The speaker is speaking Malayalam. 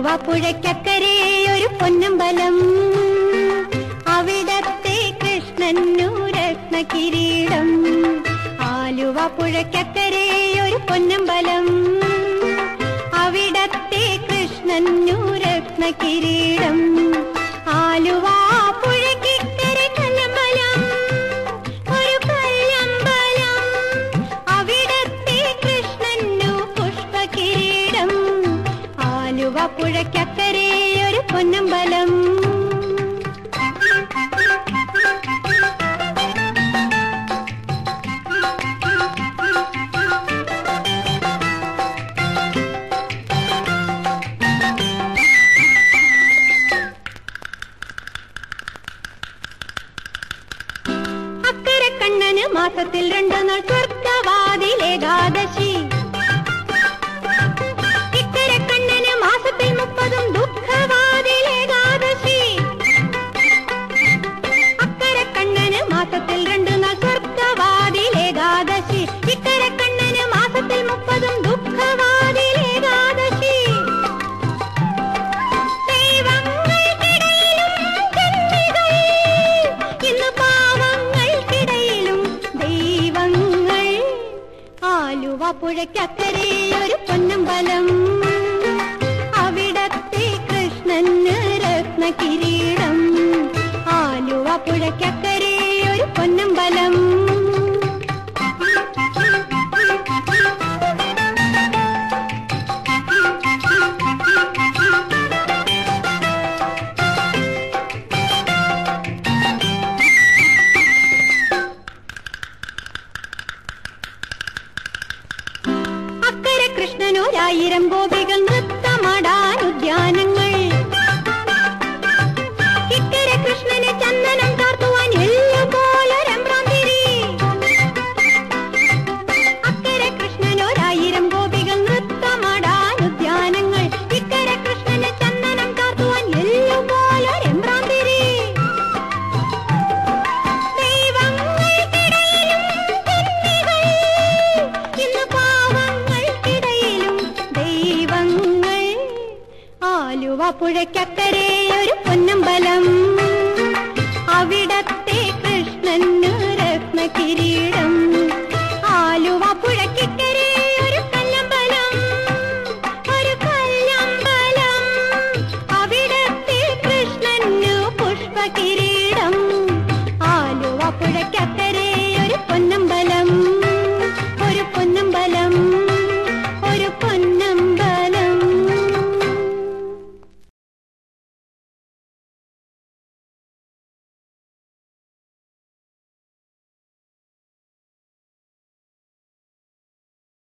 ആലുവ പുഴയ്ക്കക്കരെ ഒരു പൊന്നമ്പലം അവിടത്തെ കൃഷ്ണനു രത്ന കിരീടം ആലുവ പുഴയ്ക്കക്കരെ ഒരു പൊന്നമ്പലം അവിടത്തെ കൃഷ്ണനു രത്ന കിരീടം ആലുവ പുഴയ്ക്കക്കരെ കല്ലമ്പലം ഒരു കല്ലമ്പലം അവിടത്തെ കൃഷ്ണനു പുഷ്പകിരീടം ആലുവ പുഴയ്ക്കക്കരെ ഒരു പൊന്നമ്പലം അക്കരെ കണ്ണന് മാസത്തിൽ രണ്ടു നാൾ സ്വർഗവാതിലേകാദശി ഇക്കരെ കണ്ണന് മാസത്തിൽ മുപ്പതും ദുഃഖവാതിലേകാദശി അക്കരെ കണ്ണന് മാസത്തിൽ രണ്ടു നാൾ സ്വർഗവാതിലേകാദശി ഇക്കരെ കണ്ണന് മാസത്തിൽ മുപ്പതും ദുഃഖവാതിലേകാദശി ദൈവങ്ങൾക്കിടയിലും ജന്മികൾ, ഇന്ന് പാവങ്ങൾക്കിടയിലും ദൈവങ്ങൾ ആലുവ പുഴയ്ക്കക്കരെ ഒരു പൊന്നമ്പലം അവിടത്തെ കൃഷ്ണന് രത്ന കിരീടം ആലുവ പുഴയ്ക്കക്കരെ ഒരു പൊന്നമ്പലം അക്കരെ കൃഷ്ണനൊരായിരം ഗോപികൾ നൃത്തമാടാൻ ഉദ്യാനങ്ങൾ ഇക്കരെ കൃഷ്ണന് ചന്ദനം ചാർത്തുവാൻ എല്ലുപോലൊരമ്പ്രാന്തിരി അക്കരെ കൃഷ്ണനൊരായിരം ഗോപികൾ നൃത്തമാടാൻ ഉദ്യാനങ്ങൾ ഇക്കരെ കൃഷ്ണന് ചന്ദനം ചാർത്തുവാൻ എല്ലുപോലൊരമ്പ്രാന്തിരി ദൈവങ്ങൾക്കിടയിലും ജന്മികൾ, ഇന്ന് പാവങ്ങൾക്കിടയിലും ദൈവങ്ങൾ ആലുവ പുഴയ്ക്കക്കരെ ഒരു പൊന്നമ്പലം അവിടത്തെ കൃഷ്ണന് രത്ന കിരീടം ആലുവ പുഴയ്ക്കക്കരെ ഒരു കല്ലമ്പലം ഒരു കല്ലമ്പലം അവിടത്തെ കൃഷ്ണന് പുഷ്പകിരീടം ആലുവ പുഴയ്ക്കക്കരെ